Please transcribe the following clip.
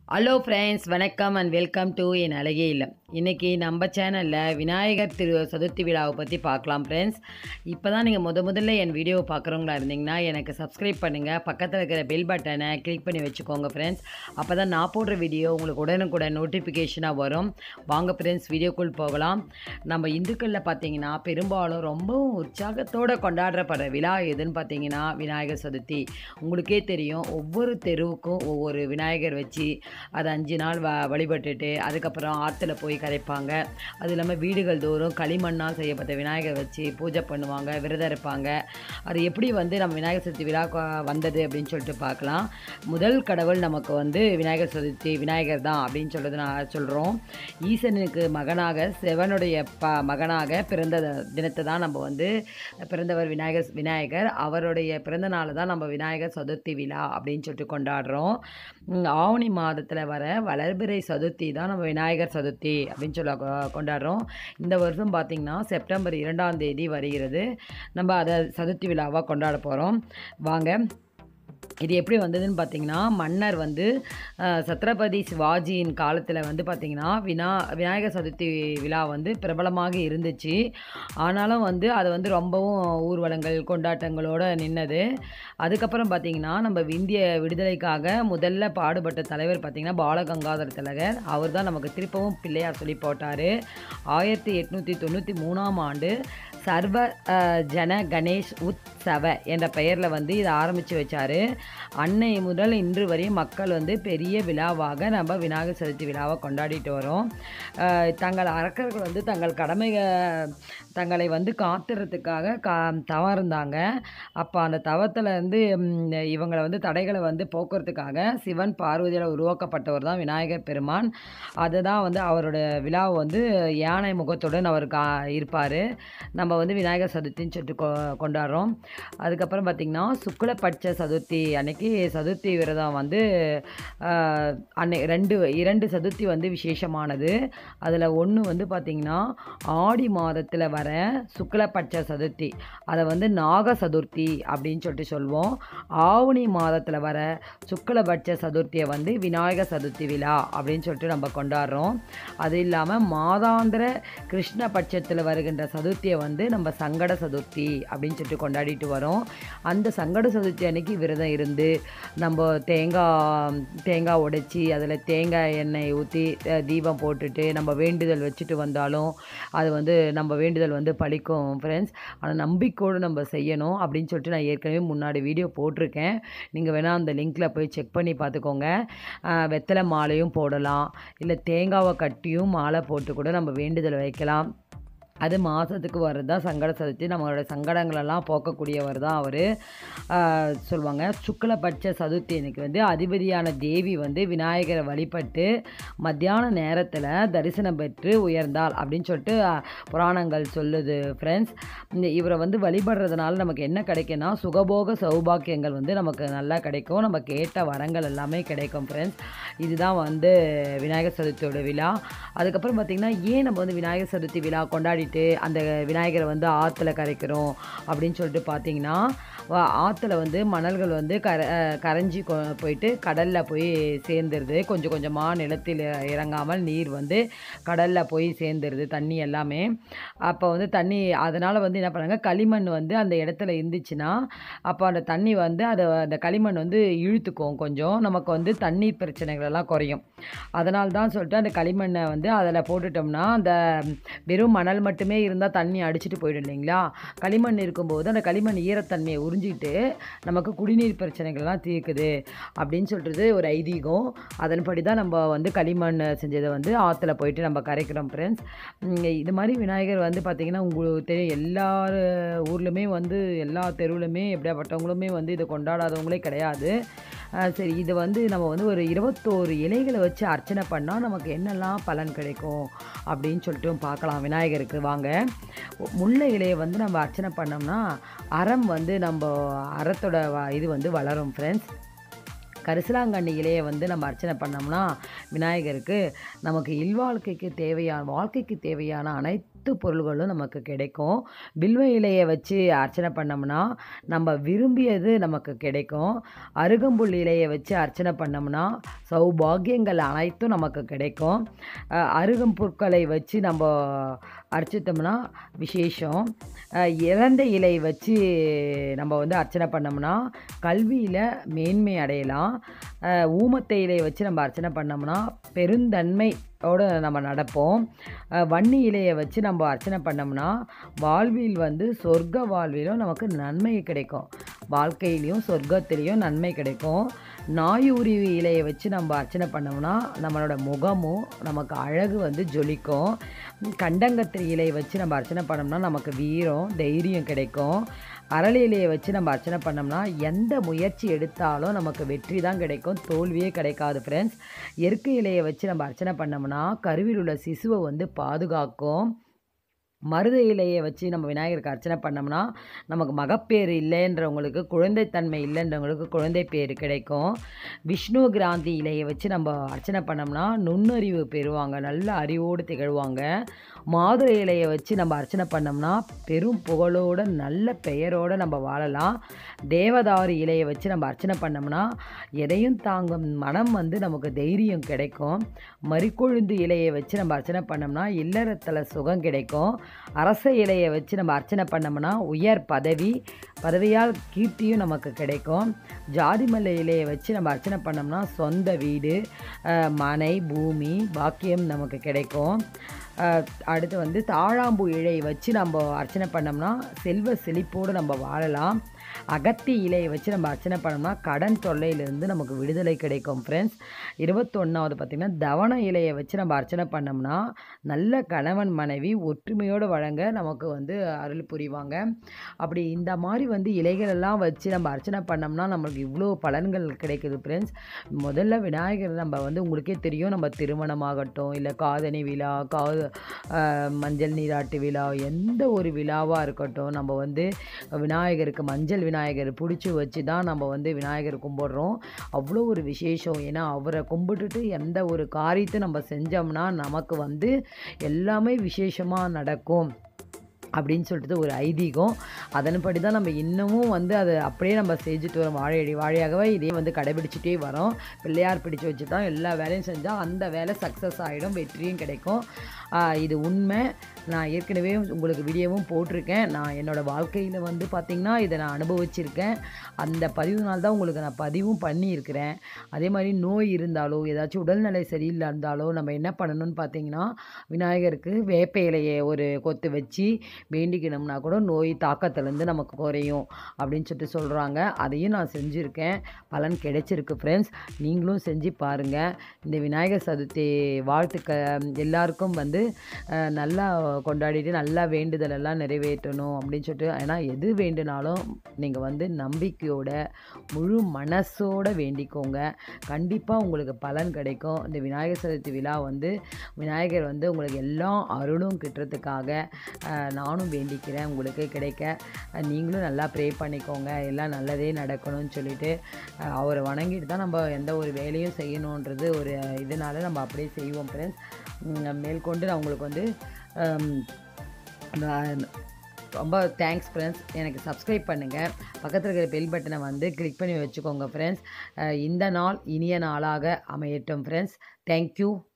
hello friends வணக்கம் and welcome to என் அழகே இல்லம் இன்றைக்கி நம்ம சேனலில் விநாயகர் திரு சதுர்த்தி விழாவை பற்றி பார்க்கலாம் ஃப்ரெண்ட்ஸ் இப்போ தான் நீங்கள் முத முதல்ல என் வீடியோவை பார்க்குறவங்களா இருந்தீங்கன்னா எனக்கு சப்ஸ்கிரைப் பண்ணுங்கள் பக்கத்தில் இருக்கிற பெல் பட்டனை கிளிக் பண்ணி வச்சுக்கோங்க ஃப்ரெண்ட்ஸ் அப்போ தான் நான் போடுற வீடியோ உங்களுக்கு உடனுக்குடன் நோட்டிஃபிகேஷனாக வரும் வாங்க ஃப்ரெண்ட்ஸ் வீடியோக்குள் போகலாம் நம்ம இந்துக்களில் பார்த்தீங்கன்னா பெரும்பாலும் ரொம்பவும் உற்சாகத்தோடு கொண்டாடப்படுற விழா எதுன்னு பார்த்தீங்கன்னா விநாயகர் சதுர்த்தி உங்களுக்கே தெரியும் ஒவ்வொரு தெருவுக்கும் ஒவ்வொரு விநாயகர் வச்சு அதை அஞ்சு நாள் வ வழிபட்டுட்டு அதுக்கப்புறம் ஆற்றுல போய் கரைப்பாங்க அது இல்லாமல் வீடுகள் தோறும் களிமண்ணால் செய்யப்பட்ட விநாயகர் வச்சு பூஜை பண்ணுவாங்க விரதம் இருப்பாங்க அது எப்படி வந்து நம்ம விநாயகர் சதுர்த்தி விழா கொ- வந்தது அப்படின்னு சொல்லிட்டு பார்க்கலாம் முதல் கடவுள் நமக்கு வந்து விநாயகர் சதுர்த்தி விநாயகர் தான் அப்படின்னு சொல்கிறது நான் சொல்கிறோம் ஈசனுக்கு மகனாக சிவனுடைய ப மகனாக பிறந்த தினத்தை தான் நம்ம வந்து பிறந்தவர் விநாயகர் விநாயகர் அவருடைய பிறந்த நாளை தான் நம்ம விநாயகர் சதுர்த்தி விழா அப்படின்னு சொல்லிட்டு கொண்டாடுறோம் ம், ஆவணி மாதத்தில் வர வளர்பிறை சதுர்த்தி தான் நம்ம விநாயகர் சதுர்த்தி அப்படின்னு சொல்ல கொ- கொண்டாடுறோம் இந்த வருஷம் பார்த்திங்கன்னா செப்டம்பர் இரண்டாம் தேதி வருகிறது நம்ம அதை சதுர்த்தி விழாவாக கொண்டாட போகிறோம் வாங்க இது எப்படி வந்ததுன்னு பார்த்தீங்கன்னா மன்னர் வந்து அஹ், சத்ரபதி சிவாஜியின் காலத்தில் வந்து பார்த்திங்கன்னா வினா விநாயகர் சதுர்த்தி விழா வந்து பிரபலமாக இருந்துச்சு ஆனாலும் வந்து அது வந்து ரொம்பவும் ஊர்வலங்கள் கொண்டாட்டங்களோடு நின்னது அதுக்கப்புறம் பார்த்திங்கன்னா நம்ம இந்திய விடுதலைக்காக முதல்ல பாடுபட்ட தலைவர் பார்த்திங்கன்னா பாலகங்காதர திலகர் அவர் தான் நமக்கு திருப்பவும் பிள்ளையார் சொல்லி போட்டார் ஆயிரத்தி எட்நூற்றி தொண்ணூற்றி மூணாம் ஆண்டு சர்வ அஹ், ஜன கணேஷ் உத்சவ என்ற பெயரில் வந்து இதை ஆரம்பித்து வச்சார் அன்னை முதல் இன்று வரை மக்கள் வந்து பெரிய விழாவாக நம்ம விநாயகர் சதுர்த்தி விழாவை கொண்டாடிட்டு வரோம் அஹ், தங்கள் அரக்கர்கள் வந்து தங்கள் கடமை தங்களை வந்து காத்துறதுக்காக கா தவம் இருந்தாங்க அப்போ அந்த தவத்தில் இருந்து ம், இவங்களை வந்து தடைகளை வந்து போக்குறதுக்காக சிவன் பார்வதியால் உருவாக்கப்பட்டவர் தான் விநாயகர் பெருமான் அதுதான் வந்து அவரோட விழாவை வந்து யானை முகத்துடன் அவர் கா இருப்பார் நம்ம வந்து விநாயகர் சதுர்த்தின்னு சொல்லிட்டு கொ கொண்டாடுறோம் அதுக்கப்புறம் பார்த்திங்கன்னா சுக்லபட்ச சதுர்த்தி அன்னைக்கு சதுர்த்தி விரதம் வந்து ஆஹ், அன்னை ரெண்டு இரண்டு சதுர்த்தி வந்து விசேஷமானது அதில் ஒன்று வந்து பார்த்திங்கன்னா ஆடி மாதத்தில் வர சுக்லபட்ச சதுர்த்தி அதை வந்து நாக சதுர்த்தி அப்படின்னு சொல்லிட்டு சொல்லுவோம் ஆவணி மாதத்தில் வர சுக்லபட்ச சதுர்த்தியை வந்து விநாயகர் சதுர்த்தி விழா அப்படின்னு சொல்லிட்டு நம்ம கொண்டாடுறோம் அது இல்லாமல் மாதாந்திர கிருஷ்ண பட்சத்தில் வருகின்ற சதுர்த்தியை வந்து நம்ம சங்கட சதுர்த்தி அப்படின்னு சொல்லிட்டு கொண்டாடிட்டு வரோம் அந்த சங்கட சதுர்த்தி அன்னைக்கு விரதம் இருந்து நம்ம தேங்காய் தேங்காய் உடைச்சி அதில் தேங்காய் எண்ணெய் ஊற்றி தீபம் போட்டுட்டு நம்ம வேண்டுதல் வச்சுட்டு வந்தாலும் அது வந்து நம்ம வேண்டுதல் வந்து பலிக்கும் ஃப்ரெண்ட்ஸ் ஆனால் நம்பிக்கையோடு நம்ம செய்யணும் அப்படின்னு சொல்லிட்டு நான் ஏற்கனவே முன்னாடி வீடியோ போட்டிருக்கேன் நீங்கள் வேணால் அந்த லிங்க்கில் போய் செக் பண்ணி பார்த்துக்கோங்க ஆஹ் வெத்தலை மாலையும் போடலாம் இல்லை தேங்காவை கட்டியும் மாலை போட்டு கூட நம்ம வேண்டுதல் வைக்கலாம் அது மாதத்துக்கு வர்றது தான் சங்கட சதுர்த்தி நம்மளோட சங்கடங்களெல்லாம் போக்கக்கூடியவர் தான் அவர் சொல்லுவாங்க சுக்லபட்ச சதுர்த்தி அன்னைக்கு வந்து அதிபதியான தேவி வந்து விநாயகரை வழிபட்டு மத்தியான நேரத்தில் தரிசனம் பெற்று உயர்ந்தாள் அப்படின்னு சொல்லிட்டு ஆஹ், புராணங்கள் சொல்லுது ஃப்ரெண்ட்ஸ் இந்த இவரை வந்து வழிபடுறதுனால நமக்கு என்ன கிடைக்கும்னா சுகபோக சௌபாக்கியங்கள் வந்து நமக்கு நல்லா கிடைக்கும் நம்ம கேட்ட வரங்கள் எல்லாமே கிடைக்கும் ஃப்ரெண்ட்ஸ் இதுதான் வந்து விநாயகர் சதுர்த்தியோட விழா அதுக்கப்புறம் பார்த்திங்கன்னா ஏன் நம்ம வந்து விநாயகர் சதுர்த்தி விழா கொண்டாடிட்டு அந்த விநாயகரை வந்து ஆற்றுல கரைக்கிறோம் அப்படின்னு சொல்லிட்டு பார்த்தீங்கன்னா வ- ஆற்றுல வந்து மணல்கள் வந்து கர அஹ் கரைஞ்சி கொ போயிட்டு கடலில் போய் சேர்ந்துருது கொஞ்சம் கொஞ்சமாக நிலத்தில் இறங்காமல் நீர் வந்து கடலில் போய் சேர்ந்துருது தண்ணி எல்லாமே அப்போ வந்து தண்ணி அதனால் வந்து என்ன பண்ணாங்க களிமண் வந்து அந்த இடத்துல இருந்துச்சுன்னா அப்போ அந்த தண்ணி வந்து அதை அந்த களிமண் வந்து இழுத்துக்கும் கொஞ்சம் நமக்கு வந்து தண்ணீர் பிரச்சனைகள் எல்லாம் குறையும் அதனால தான் சொல்லிட்டு அந்த களிமண்ணை வந்து அதில் போட்டுட்டோம்னா அந்த வெறும் மணல் மட்டுமே இருந்தால் தண்ணி அடிச்சிட்டு போயிடும் இல்லைங்களா களிமண் இருக்கும்போது அந்த களிமண் ஈரத்தன்மையை உறிஞ்சிட்டு நமக்கு குடிநீர் பிரச்சனைகள்லாம் தீர்க்குது அப்படின்னு சொல்கிறது ஒரு ஐதீகம் அதன்படி தான் நம்ம வந்து களிமண் செஞ்சதை வந்து ஆற்றுல போயிட்டு நம்ம கரைக்கிறோம் ஃப்ரெண்ட்ஸ் இது மாதிரி விநாயகர் வந்து பார்த்திங்கன்னா உங்களுக்கு தெரியும் எல்லா ஊர்லேயுமே வந்து எல்லா தெருவுலையுமே எப்படியாப்பட்டவங்களுமே வந்து இதை கொண்டாடாதவங்களே கிடையாது அஹ் சரி இது வந்து நம்ம வந்து ஒரு இருபத்தோரு இலைகளை வச்சு அர்ச்சனை பண்ணால் நமக்கு என்னெல்லாம் பலன் கிடைக்கும் அப்படின்னு சொல்லிட்டு பார்க்கலாம் விநாயகருக்கு வாங்க முல்லை இலையை வந்து நம்ம அர்ச்சனை பண்ணோம்னா அறம் வந்து நம்ம அறத்தோட வ- இது வந்து வளரும் ஃப்ரெண்ட்ஸ் கரிசலாங்கண்ணி இலையை வந்து நம்ம அர்ச்சனை பண்ணோம்னா விநாயகருக்கு நமக்கு இல்வாழ்க்கைக்கு தேவையான வாழ்க்கைக்கு தேவையான அனைத்து அனைத்து பொருள்களும் நமக்கு கிடைக்கும் வில்வ இலையை வச்சு அர்ச்சனை பண்ணோம்னா நம்ம விரும்பியது நமக்கு கிடைக்கும் அருகம்புல் இலையை வச்சு அர்ச்சனை பண்ணோம்னா சௌபாகியங்கள் அனைத்தும் நமக்கு கிடைக்கும் அஹ் அருகம்புற்களை வச்சு நம்ம அர்ச்சித்தோம்னா விசேஷம் அஹ் இறந்த இலை வச்சு நம்ம வந்து அர்ச்சனை பண்ணோம்னா கல்வியில் மேன்மை அடையலாம் அஹ் ஊமத்தை இலையை வச்சு நம்ம அர்ச்சனை பண்ணோம்னா பெருந்தன்மையோடு நம்ம நடப்போம் அஹ் வன்னி இலையை வச்சு நம்ம அர்ச்சனை பண்ணோம்னா வாழ்வில் வந்து சொர்க்க வாழ்விலும் நமக்கு நன்மை கிடைக்கும் வாழ்க்கையிலையும் சொர்க்கத்திலையும் நன்மை கிடைக்கும் நாயுருவி இலையை வச்சு நம்ம அர்ச்சனை பண்ணோம்னா நம்மளோட முகமும் நமக்கு அழகு வந்து ஜொலிக்கும் கண்டங்கத்திரி இலையை வச்சு நம்ம அர்ச்சனை பண்ணோம்னா நமக்கு வீரம் தைரியம் கிடைக்கும் அரளி இலையை வச்சு நம்ம அர்ச்சனை பண்ணோம்னா எந்த முயற்சி எடுத்தாலும் நமக்கு வெற்றி தான் கிடைக்கும் தோல்வியே கிடைக்காது ஃப்ரெண்ட்ஸ் எருக்கு இலையை வச்சு நம்ம அர்ச்சனை பண்ணோம்னா கருவில் உள்ள சிசுவை வந்து பாதுகாக்கும் மருத இலையை வச்சு நம்ம விநாயகருக்கு அர்ச்சனை பண்ணோம்னா நமக்கு மகப்பேறு இல்லைன்றவங்களுக்கு குழந்தைத்தன்மை இல்லைன்றவங்களுக்கு குழந்தை பேர் கிடைக்கும் விஷ்ணு கிராந்தி இலையை வச்சு நம்ம அர்ச்சனை பண்ணோம்னா நுண்ணறிவு பெறுவாங்க நல்ல அறிவோடு திகழ்வாங்க மாதுளை இலையை வச்சு நம்ம அர்ச்சனை பண்ணோம்னா பெரும் புகழோட நல்ல பெயரோடு நம்ம வாழலாம் தேவதாரு இலையை வச்சு நம்ம அர்ச்சனை பண்ணோம்னா எதையும் தாங்கும் மனம் வந்து நமக்கு தைரியம் கிடைக்கும் மறிக்கொழுந்து இலையை வச்சு நம்ம அர்ச்சனை பண்ணோம்னா இல்லறத்தில் சுகம் கிடைக்கும் அரச இலையை வச்சு நம்ம அர்ச்சனை பண்ணோம்னா உயர் பதவி பதவியால் கீர்த்தியும் நமக்கு கிடைக்கும் ஜாதிமல்லி இலையை வச்சு நம்ம அர்ச்சனை பண்ணோம்னா சொந்த வீடு அஹ், மனை பூமி பாக்கியம் நமக்கு கிடைக்கும் அஹ், அடுத்து வந்து தாழாம்பூ இலை வச்சு நம்ம அர்ச்சனை பண்ணோம்னா செல்வ செழிப்போடு நம்ம வாழலாம் அகத்தி இலையை வச்சு நம்ம அர்ச்சனை பண்ணோம்னா கடன் தொல்லையிலிருந்து நமக்கு விடுதலை கிடைக்கும் ஃப்ரெண்ட்ஸ் இருபத்தொன்னாவது பார்த்திங்கன்னா தவண இலையை வச்சு நம்ம அர்ச்சனை பண்ணோம்னா நல்ல கணவன் மனைவி ஒற்றுமையோடு வழங்க நமக்கு வந்து அருள் புரிவாங்க அப்படி இந்த மாதிரி வந்து இலைகள் எல்லாம் வச்சு நம்ம அர்ச்சனை பண்ணோம்னா நம்மளுக்கு இவ்வளோ பலன்கள் கிடைக்குது ஃப்ரெண்ட்ஸ் முதல்ல விநாயகர் நம்ம வந்து உங்களுக்கே தெரியும் நம்ம திருமணமாகட்டும் இல்லை காதணி விழா கா ஆஹ் மஞ்சள் நீராட்டு விழா எந்த ஒரு விழாவாக இருக்கட்டும் நம்ம வந்து விநாயகருக்கு மஞ்சள் விநாயகர் பிடிச்சி வச்சு தான் நம்ம வந்து விநாயகர் கும்பிட்றோம் அவ்வளோ ஒரு விசேஷம் ஏன்னா அவரை கும்பிட்டுட்டு எந்த ஒரு காரியத்தை நம்ம செஞ்சோம்னா நமக்கு வந்து எல்லாமே விசேஷமாக நடக்கும் அப்படின்னு சொல்லிட்டு ஒரு ஐதீகம் அதன்படி தான் நம்ம இன்னமும் வந்து அதை அப்படியே நம்ம செஞ்சுட்டு வரோம் வாழையடி வாழையாகவே இதே வந்து கடைபிடிச்சிட்டே வரோம் பிள்ளையார் பிடிச்சு வச்சு தான் எல்லா வேலையும் செஞ்சால் அந்த வேலை சக்ஸஸ் ஆகிடும் வெற்றியும் கிடைக்கும் ஆஹ் இது உண்மை நான் ஏற்கனவே உங்களுக்கு வீடியோவும் போட்டிருக்கேன் நான் என்னோடய வாழ்க்கையில் வந்து பார்த்திங்கன்னா இதை நான் அனுபவிச்சிருக்கேன் அந்த பதிவுனால தான் உங்களுக்கு நான் பதிவும் பண்ணியிருக்கிறேன் அதே மாதிரி நோய் இருந்தாலோ ஏதாச்சும் உடல்நிலை சரியில்லை இருந்தாலோ நம்ம என்ன பண்ணணும்னு பார்த்தீங்கன்னா விநாயகருக்கு வேப்ப இலையை ஒரு கொத்து வச்சு வேண்டிக்கணும்னா கூட நோய் தாக்கத்துலேருந்து நமக்கு குறையும் அப்படின்னு சொல்லிட்டு சொல்கிறாங்க அதையும் நான் செஞ்சுருக்கேன் பலன் கிடைச்சிருக்கு ஃப்ரெண்ட்ஸ் நீங்களும் செஞ்சு பாருங்கள் இந்த விநாயகர் சதுர்த்தி வாழ்த்துக்க எல்லாருக்கும் வந்து அஹ், நல்லா கொண்டாடிட்டு நல்லா வேண்டுதல் எல்லாம் நிறைவேற்றணும் அப்படின்னு சொல்லிட்டு ஏன்னா எது வேண்டுனாலும் நீங்கள் வந்து நம்பிக்கையோட முழு மனசோட வேண்டிக்கோங்க கண்டிப்பாக உங்களுக்கு பலன் கிடைக்கும் இந்த விநாயகர் சதுர்த்தி விழா வந்து விநாயகர் வந்து உங்களுக்கு எல்லா அருளும் கிட்டுறதுக்காக அஹ், நானும் வேண்டிக்கிறேன் உங்களுக்கு கிடைக்க அஹ், நீங்களும் நல்லா ப்ரே பண்ணிக்கோங்க எல்லாம் நல்லதே நடக்கணும்னு சொல்லிட்டு அஹ், அவரை வணங்கிட்டு தான் நம்ம எந்த ஒரு வேலையும் செய்யணுன்றது ஒரு இதனால நம்ம அப்படியே செய்வோம் ஃப்ரெண்ட்ஸ் மேற்கொண்டு நான் உங்களுக்கு வந்து ஹம், நான் ரொம்ப தேங்க்ஸ் ஃப்ரெண்ட்ஸ் எனக்கு சப்ஸ்கிரைப் பண்ணுங்கள் பக்கத்தில் இருக்கிற பெல் பட்டனை வந்து கிளிக் பண்ணி வச்சுக்கோங்க ஃப்ரெண்ட்ஸ் இந்த நாள் இனிய நாளாக அமையட்டும் ஃப்ரெண்ட்ஸ் தேங்க்யூ